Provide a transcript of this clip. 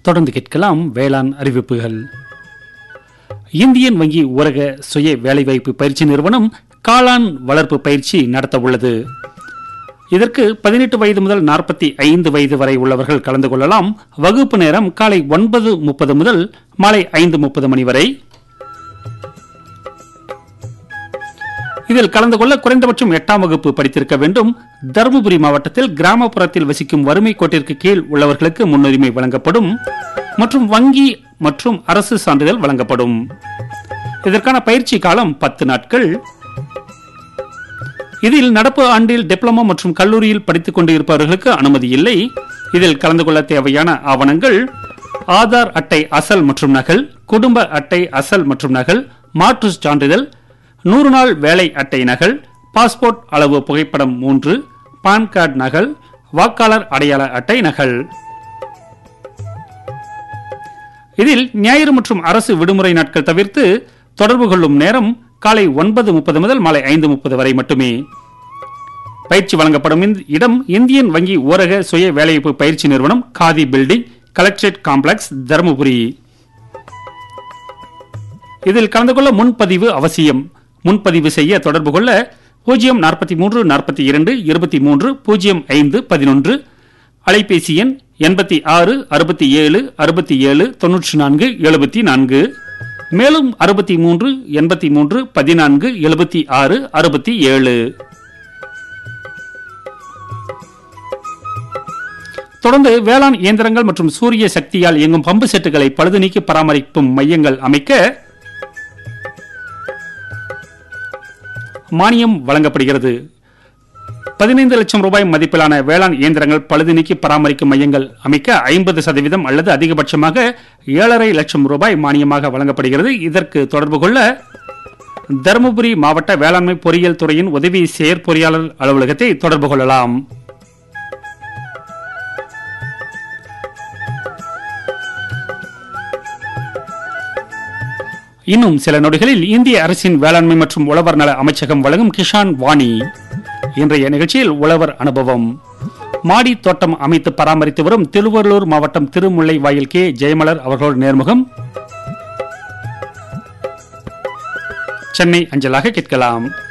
தொடர்ந்து கேட்கலாம் வேளாண் அறிவிப்புகள் இந்தியன் வங்கி ஊரக சுய வேலைவாய்ப்பு பயிற்சி நிறுவனம் காளான் வளர்ப்பு பயிற்சி நடத்த உள்ளது இதற்கு பதினெட்டு வயது முதல் நாற்பத்தி ஐந்து வயது வரை உள்ளவர்கள் கலந்து கொள்ளலாம் வகுப்பு நேரம் காலை ஒன்பது முப்பது முதல் மாலை ஐந்து முப்பது மணி வரை இதில் கலந்து கொள்ள குறைந்தபட்சம் எட்டாம் வகுப்பு படித்திருக்க வேண்டும் தருமபுரி மாவட்டத்தில் கிராமப்புறத்தில் வசிக்கும் வறுமை கோட்டிற்கு கீழ் உள்ளவர்களுக்கு முன்னுரிமை வழங்கப்படும் மற்றும் வங்கி மற்றும் அரசு சான்றிதழ் வழங்கப்படும் இதற்கான பயிற்சி காலம் பத்து நாட்கள் இதில் நடப்பு ஆண்டில் டிப்ளமோ மற்றும் கல்லூரியில் படித்துக் கொண்டு இருப்பவர்களுக்கு அனுமதி இல்லை இதில் கலந்து கொள்ள தேவையான ஆவணங்கள் ஆதார் அட்டை அசல் மற்றும் நகல் குடும்ப அட்டை அசல் மற்றும் நகல் மாற்று சான்றிதழ் நூறு நாள் வேலை அட்டை நகல் பாஸ்போர்ட் அளவு புகைப்படம் மூன்று பான் கார்டு நகல் வாக்காளர் அடையாள அட்டை நகல் இதில் ஞாயிறு மற்றும் அரசு விடுமுறை நாட்கள் தவிர்த்து தொடர்பு கொள்ளும் நேரம் காலை ஒன்பது முப்பது முதல் மாலை ஐந்து முப்பது வரை மட்டுமே பயிற்சி வழங்கப்படும் இந்த இடம் இந்தியன் வங்கி ஊரக சுய வேலைவாய்ப்பு பயிற்சி நிறுவனம் Khadi building collectorate complex Dharmapuri இதில் கலந்து கொள்ள முன்பதிவு அவசியம் முன்பதிவு செய்ய தொடர்பு கொள்ள பூஜ்ஜியம் நாற்பத்தி மூன்று நாற்பத்தி இரண்டு இருபத்தி மூன்று பூஜ்ஜியம் ஐந்து பதினொன்று அலைபேசி எண் எண்பத்தி ஆறு அறுபத்தி ஏழு அறுபத்தி ஏழு தொன்னூற்றி நான்கு எழுபத்தி நான்கு மேலும் அறுபத்தி மூன்று எண்பத்தி மூன்று பதினான்கு எழுபத்தி ஆறு அறுபத்தி ஏழு தொடர்ந்து வேளாண் இயந்திரங்கள் மற்றும் சூரிய சக்தியால் இயங்கும் பம்பு செட்டுகளை பழுது நீக்கி பராமரிக்கும் மையங்கள் அமைக்க மானியம் வழங்கப்படுகிறது பதினைந்து லட்சம் ரூபாய் மதிப்பிலான வேளாண் இயந்திரங்கள் பழுது நீக்கி பராமரிக்கும் மையங்கள் அமைக்க ஐம்பது சதவீதம் அல்லது அதிகபட்சமாக ஏழரை லட்சம் ரூபாய் மானியமாக வழங்கப்படுகிறது இதற்கு தொடர்பு கொள்ள தருமபுரி மாவட்ட வேளாண்மை பொறியியல் துறையின் உதவி செயற்பொறியாளர் அலுவலகத்தை தொடர்பு கொள்ளலாம் இன்னும் சில நொடிகளில் இந்திய அரசின் வேளாண்மை மற்றும் உழவர் நல அமைச்சகம் வழங்கும் கிஷான் வாணி இன்றைய நிகழ்ச்சியில் உழவர் அனுபவம் மாடி தோட்டம் அமைத்து பராமரித்து வரும் திருவள்ளூர் மாவட்டம் திருமுல்லை வாயில் கே ஜெயமலர் அவர்களோடு நேர்முகம் சென்னை அஞ்சலாக கேட்கலாம்